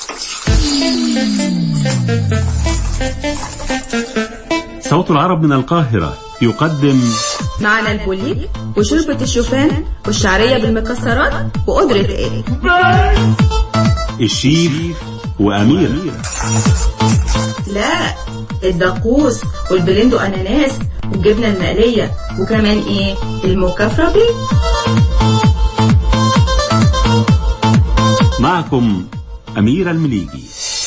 صوت العرب من القاهرة يقدم معنا البوليب وشوربة الشوفان والشعرية بالمكسرات وقدرة ايه الشيف وأمير لا الدقوس والبلندو اناناس والجبنة المقلية وكمان ايه المكفرة بيه معكم أمير المليجي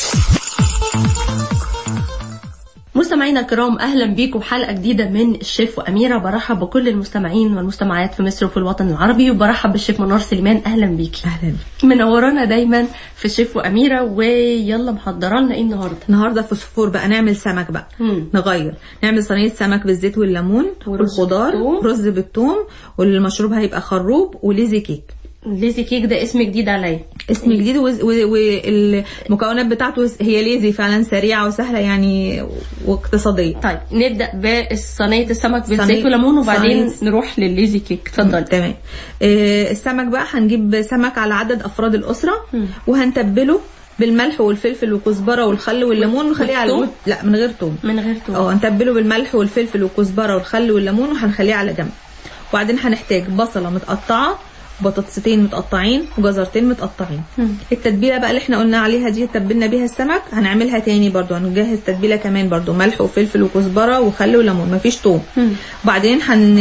مستمعينا الكرام اهلا بيكم حلقه جديده من الشيف واميره برحب بكل المستمعين والمستمعات في مصر وفي الوطن العربي وبرحب بالشيف منار سليمان اهلا بيكي اهلا منورانا دايما في الشيف واميره ويلا محضره لنا ايه النهارده النهارده فوسفور بقى نعمل سمك بقى مم. نغير نعمل صينيه سمك بالزيت والليمون ورز والخضار بالثوم. رز بالثوم والمشروب هيبقى خروب وليزي كيك ليزي كيك ده اسم جديد عليا اسم جديد وز- و- والمكونات بتاعته هي ليزي فعلا سريعه وسهله يعني واقتصاديه طيب نبدا بصينيه السمك بالزيت صينية- والليمون وبعدين صينية- نروح للليزي كيك اتفضلي تمام آه، السمك بقى هنجيب سمك على عدد افراد الاسره مم. وهنتبله بالملح والفلفل والكزبره والخل والليمون ونخليه على والثوم؟ الوش لا من غير توم من غير توم اه هنتبله بالملح والفلفل والكزبره والخل والليمون وهنخليه على جنب وبعدين هنحتاج بصله متقطعه بطاطستين متقطعين وجزرتين متقطعين مم. التتبيله بقى اللي احنا قلنا عليها دي تبلنا بيها السمك هنعملها تاني برضو هنجهز تتبيله كمان برضو ملح وفلفل وكزبره وخل وليمون مفيش توم مم. وبعدين هن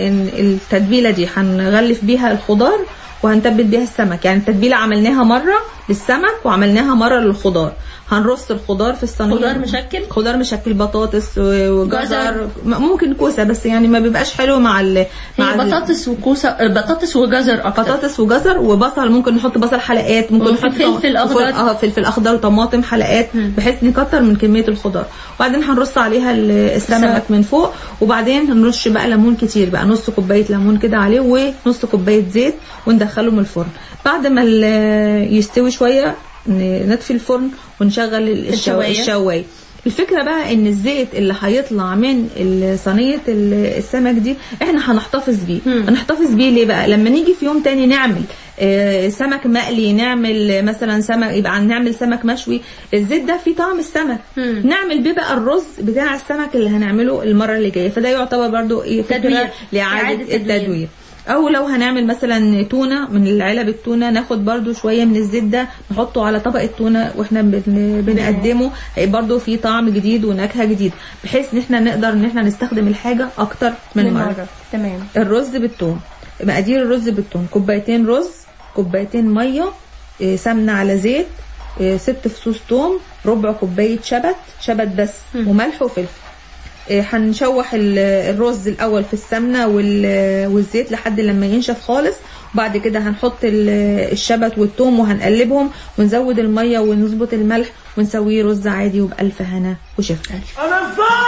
التتبيله دي هنغلف بيها الخضار وهنتبل بيها السمك يعني التتبيله عملناها مره للسمك وعملناها مره للخضار هنرص الخضار في الصينيه خضار مشكل خضار مشكل بطاطس و- جزر. وجزر م- ممكن كوسه بس يعني ما بيبقاش حلو مع ال مع هي ال- بطاطس وكوسه بطاطس وجزر اكتر بطاطس وجزر وبصل ممكن نحط بصل حلقات ممكن وفي نحط فلفل طم- أخضر. اه فلفل اخضر وطماطم حلقات مم. بحيث نكتر من كميه الخضار وبعدين هنرص عليها ال- السمك السمك. من فوق وبعدين هنرش بقى ليمون كتير بقى نص كوبايه ليمون كده عليه ونص كوبايه زيت وندخله من الفرن بعد ما ال- يستوي شويه ن- نطفي الفرن ونشغل الشوايه الشواية. الشوايه الفكره بقى ان الزيت اللي هيطلع من ال- صينيه ال- السمك دي احنا هنحتفظ بيه مم. هنحتفظ بيه ليه بقى لما نيجي في يوم تاني نعمل آه، سمك مقلي نعمل مثلا سمك يبقى نعمل سمك مشوي الزيت ده فيه طعم السمك مم. نعمل بيه بقى الرز بتاع السمك اللي هنعمله المره اللي جايه فده يعتبر برضو ايه تدوير. فكره لاعاده إعادة تدوير. التدوير او لو هنعمل مثلا تونه من العلب التونه ناخد برضو شويه من الزيت ده نحطه على طبق التونه واحنا بن- بنقدمه هيبقى برضو فيه طعم جديد ونكهه جديد بحيث ان احنا نقدر ان احنا نستخدم الحاجه اكتر من, مره تمام الرز بالثوم مقادير الرز بالثوم كوبايتين رز كوبايتين ميه إيه، سمنه على زيت إيه، ست فصوص ثوم ربع كوبايه شبت شبت بس مم. وملح وفلفل إيه، هنشوح ال- الرز الاول في السمنه وال- والزيت لحد لما ينشف خالص وبعد كده هنحط ال- الشبت والثوم وهنقلبهم ونزود الميه ونظبط الملح ونسويه رز عادي وبألف هنا وشفا انا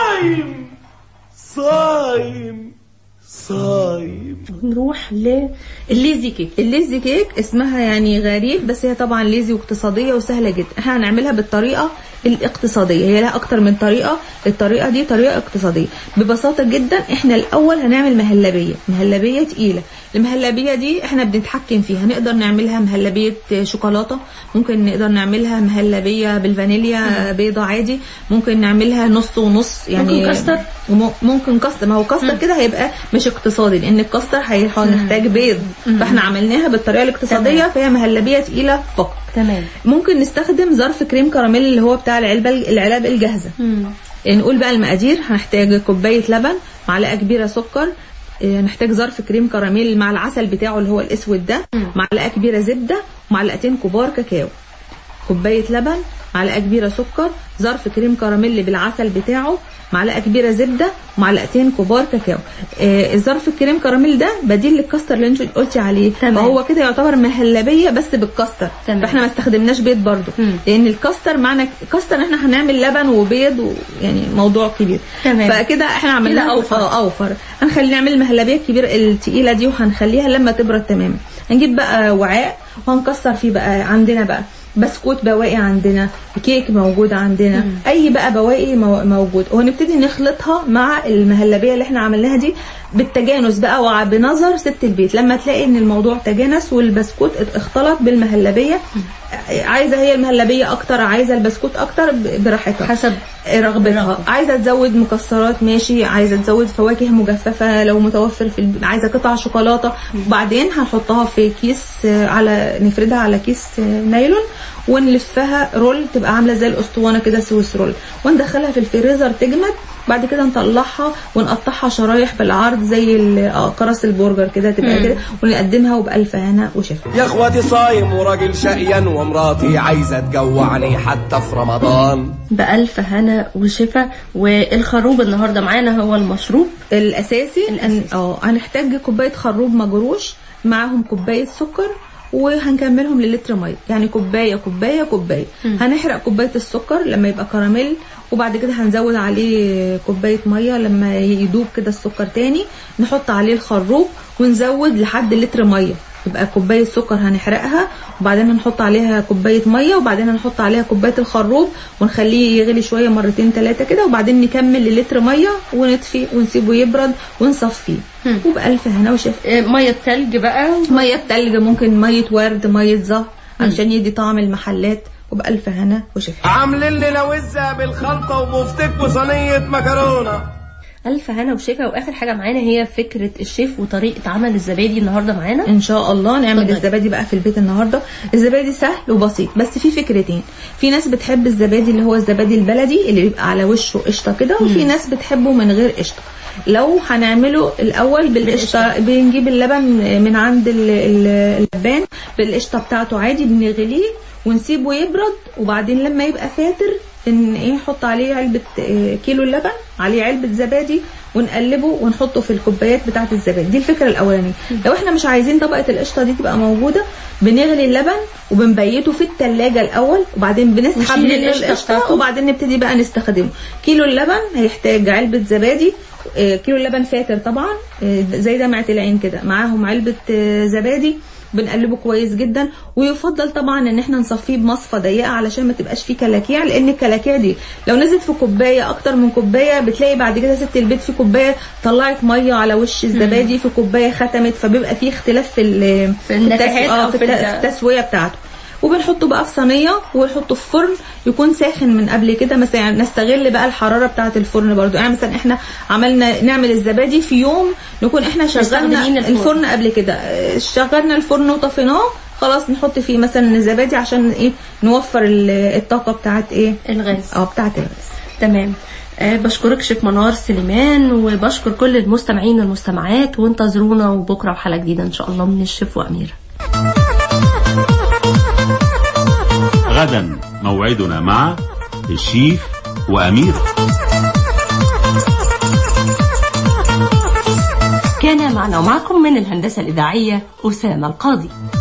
صايم صايم صايم نروح للليزي كيك الليزي كيك اسمها يعني غريب بس هي طبعا ليزي واقتصاديه وسهله جدا احنا هنعملها بالطريقه الاقتصاديه هي لها اكتر من طريقه الطريقه دي طريقه اقتصاديه ببساطه جدا احنا الاول هنعمل مهلبيه مهلبيه تقيله المهلبيه دي احنا بنتحكم فيها نقدر نعملها مهلبيه شوكولاته ممكن نقدر نعملها مهلبيه بالفانيليا بيضه عادي ممكن نعملها نص ونص يعني ممكن كاستر؟ وم- ممكن كاستر ما هو كاستر كده هيبقى مش اقتصادي لان الكاستر هي- هنحتاج بيض فاحنا عملناها بالطريقه الاقتصاديه تمام. فهي مهلبيه تقيله فقط تمام ممكن نستخدم ظرف كريم كراميل اللي هو بتاع العلبه العلب الجاهزه مم. نقول بقى المقادير هنحتاج كوبايه لبن معلقه كبيره سكر إيه، نحتاج ظرف كريم كراميل مع العسل بتاعه اللي هو الاسود ده مم. معلقه كبيره زبده ومعلقتين كبار كاكاو كوبايه لبن معلقه كبيره سكر ظرف كريم كراميل بالعسل بتاعه معلقه كبيره زبده ومعلقتين كبار كاكاو آه الظرف الكريم كراميل ده بديل للكاستر اللي انت قلتي عليه تمام. فهو كده يعتبر مهلبيه بس بالكاستر تمام. فاحنا ما استخدمناش بيض برضو مم. لان الكاستر معنى كاستر احنا هنعمل لبن وبيض و... يعني موضوع كبير تمام. فكده احنا عملنا كده أوفر. اه اوفر هنخلي نعمل المهلبيه الكبيره التقيله دي وهنخليها لما تبرد تماما هنجيب بقى وعاء وهنكسر فيه بقى عندنا بقى بسكوت بواقي عندنا كيك موجود عندنا مم. اي بقى بواقي مو- موجود وهنبتدي نخلطها مع المهلبيه اللي احنا عملناها دي بالتجانس بقى وبنظر ست البيت لما تلاقي ان الموضوع تجانس والبسكوت ات- اختلط بالمهلبيه عايزه هي المهلبيه اكتر عايزه البسكوت اكتر ب- براحتها حسب رغبتها عايزه تزود مكسرات ماشي عايزه تزود فواكه مجففه لو متوفر في الب... عايزه قطع شوكولاته وبعدين هنحطها في كيس آه، على نفردها على كيس آه، نايلون ونلفها رول تبقى عامله زي الاسطوانه كده سويس رول وندخلها في الفريزر تجمد بعد كده نطلعها ونقطعها شرايح بالعرض زي ال- آه، قرص البرجر كده تبقى كده ونقدمها وبألف هنا وشفا يا اخواتي صايم وراجل شقيان ومراتي عايزة تجوعني حتى في رمضان بألف هنا وشفا والخروب النهارده معانا هو المشروب الاساسي الأن- اه هنحتاج كوبايه خروب مجروش معاهم كوبايه سكر وهنكملهم للتر ميه يعني كوبايه كوبايه كوبايه هنحرق كوبايه السكر لما يبقى كراميل وبعد كده هنزود عليه كوبايه ميه لما يدوب كده السكر تاني نحط عليه الخروب ونزود لحد لتر ميه يبقى كوبايه سكر هنحرقها وبعدين هنحط عليها كوبايه ميه وبعدين هنحط عليها كوبايه الخروب ونخليه يغلي شويه مرتين ثلاثه كده وبعدين نكمل للتر ميه ونطفي ونسيبه يبرد ونصفيه وبألف هنا وشفا آه، ميه تلج بقى ميه بتلج ممكن ميه ورد ميه زهر علشان يدي طعم المحلات وبألف هنا وشفا عاملين لنا وزة بالخلطة وبفتك وصينية مكرونة ألف هنا وشفا وآخر حاجة معانا هي فكرة الشيف وطريقة عمل الزبادي النهارده معانا ان شاء الله نعمل اتفضلي. الزبادي بقى في البيت النهارده الزبادي سهل وبسيط بس في فكرتين في ناس بتحب الزبادي اللي هو الزبادي البلدي اللي بيبقى على وشه قشطه كده وفي ناس بتحبه من غير قشطه لو هنعمله الاول بالقشطه بنجيب اللبن من عند ال- ال- اللبان بالقشطه بتاعته عادي بنغليه ونسيبه يبرد وبعدين لما يبقى فاتر ان ايه نحط عليه علبه آه، كيلو اللبن عليه علبه زبادي ونقلبه ونحطه في الكوبايات بتاعه الزبادي دي الفكره الاولانيه لو احنا مش عايزين طبقه القشطه دي تبقى موجوده بنغلي اللبن وبنبيته في التلاجة الاول وبعدين بنسحب نشيل منه القشطة القشطه بتاعته. وبعدين نبتدي بقى نستخدمه كيلو اللبن هيحتاج علبه زبادي آه، كيلو اللبن فاتر طبعا آه، زي دمعه العين كده معاهم علبه آه، زبادي بنقلبه كويس جدا ويفضل طبعا ان احنا نصفيه بمصفى ضيقه علشان ما تبقاش فيه كلاكيع لان الكلاكيع دي لو نزلت في كوبايه اكتر من كوبايه بتلاقي بعد كده ست البيت في كوبايه طلعت ميه على وش الزبادي في كوبايه ختمت فبيبقى فيه اختلاف في ال- في النكهات التس- آه، أو في في الت- ال- في التسويه بتاعته وبنحطه بقى في صينيه ونحطه في فرن يكون ساخن من قبل كده مثلا يعني نستغل بقى الحراره بتاعه الفرن برضو يعني مثلا احنا عملنا نعمل الزبادي في يوم نكون احنا شغلنا مستخدمين الفرن. الفرن قبل كده آه، شغلنا الفرن وطفيناه خلاص نحط فيه مثلا الزبادي عشان ايه نوفر ال- الطاقه بتاعه ايه الغاز اه بتاعه الغاز تمام آه بشكرك شيف منار سليمان وبشكر كل المستمعين والمستمعات وانتظرونا وبكره وحلقه جديده ان شاء الله من الشيف واميره غدا موعدنا مع الشيف وأميرة كان معنا ومعكم من الهندسه الاذاعيه اسامه القاضي